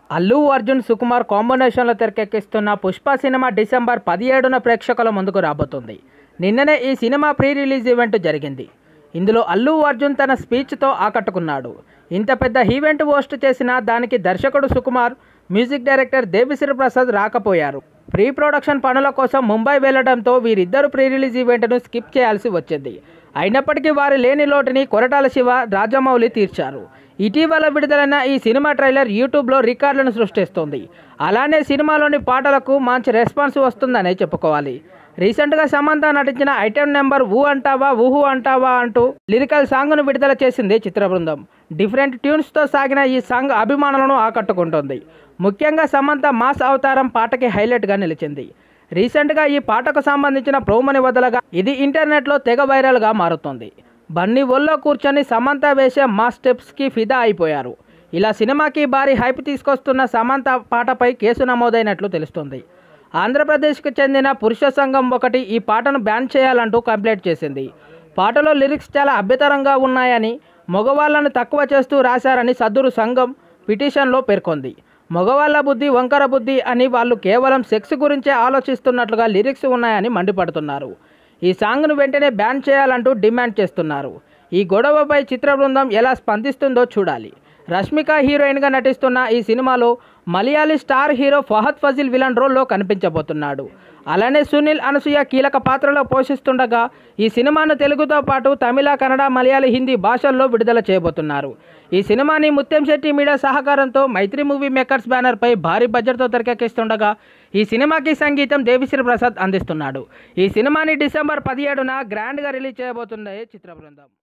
అల్లు అర్జున్ సుకుమార్ కాంబినేషన్లో తెరకెక్కిస్తున్న Pushpa cinema December పదిహేడున ప్రేక్షకుల ముందుకు రాబోతుంది నిన్ననే ఈ సినిమా ప్రీ రిలీజ్ ఈవెంట్ జరిగింది ఇందులో అల్లు అర్జున్ తన స్పీచ్తో ఆకట్టుకున్నాడు ఇంత పెద్ద ఈవెంట్ హోస్ట్ చేసిన దానికి దర్శకుడు Sukumar music director Devi Sri Prasad రాకపోయారు pre production పనుల కోసం ముంబై వెళ్లడంతో వీరిద్దరు ప్రీ రిలీజ్ ఈవెంట్ను స్కిప్ చేయాల్సి వచ్చింది అయినప్పటికీ వారి లేని లోటుని కొరటాల శివ రాజమౌళి తీర్చారు ఇటీవల విడుదలైన ఈ సినిమా ట్రైలర్ యూట్యూబ్లో రికార్డులను సృష్టిస్తోంది అలానే సినిమాలోని పాటలకు మంచి రెస్పాన్స్ వస్తుందనే చెప్పుకోవాలి రీసెంట్గా సమంత నటించిన ఐటెం నెంబర్ ఊ అంటావా ఊహు అంటావా అంటూ లిరికల్ సాంగ్ను విడుదల చేసింది చిత్ర బృందం డిఫరెంట్ ట్యూన్స్తో సాగిన ఈ సాంగ్ అభిమానులను ఆకట్టుకుంటోంది ముఖ్యంగా సమంత మాస్ అవతారం పాటకి హైలైట్గా నిలిచింది రీసెంట్గా ఈ పాటకు సంబంధించిన ప్రోమోని వదలగా ఇది ఇంటర్నెట్లో తెగ వైరల్గా మారుతోంది బన్నీ ఒళ్ళో కూర్చొని సమంత వేసే మా స్టెప్స్కి ఫిదా అయిపోయారు ఇలా సినిమాకి భారీ హైప్ తీసుకొస్తున్న సమంత పాటపై కేసు నమోదైనట్లు తెలుస్తుంది ఆంధ్రప్రదేశ్కు చెందిన పురుష సంఘం ఒకటి ఈ పాటను బ్యాన్ చేయాలంటూ కంప్లైంట్ చేసింది పాటలో లిరిక్స్ చాలా అభ్యంతరంగా ఉన్నాయని మగవాళ్లను తక్కువ చేస్తూ రాశారని సద్దురు సంఘం పిటిషన్లో పేర్కొంది మగవాళ్ళ బుద్ధి వంకర బుద్ధి అని వాళ్ళు కేవలం సెక్స్ గురించే ఆలోచిస్తున్నట్లుగా లిరిక్స్ ఉన్నాయని మండిపడుతున్నారు ఈ సాంగ్ను వెంటనే బ్యాన్ చేయాలంటూ డిమాండ్ చేస్తున్నారు ఈ గొడవపై చిత్ర బృందం ఎలా స్పందిస్తుందో చూడాలి రష్మిక హీరోయిన్గా నటిస్తున్న ఈ సినిమాలో Malayali star hero Fahadh Faasil villain రోల్లో కనిపించబోతున్నాడు అలానే సునీల్ అనసూయ కీలక పాత్రలో పోషిస్తుండగా ఈ సినిమాను తెలుగుతో పాటు తమిళ కన్నడ మలయాళీ హిందీ భాషల్లో విడుదల చేయబోతున్నారు ఈ సినిమాని ముత్యం శెట్టి మీడియా సహకారంతో మైత్రి మూవీ మేకర్స్ బ్యానర్పై భారీ బడ్జెట్తో తెరకెక్కిస్తుండగా ఈ సినిమాకి సంగీతం దేవిశ్రీ ప్రసాద్ అందిస్తున్నాడు ఈ సినిమాని డిసెంబర్ పదిహేడున గ్రాండ్గా రిలీజ్ చేయబోతుంది చిత్ర బృందం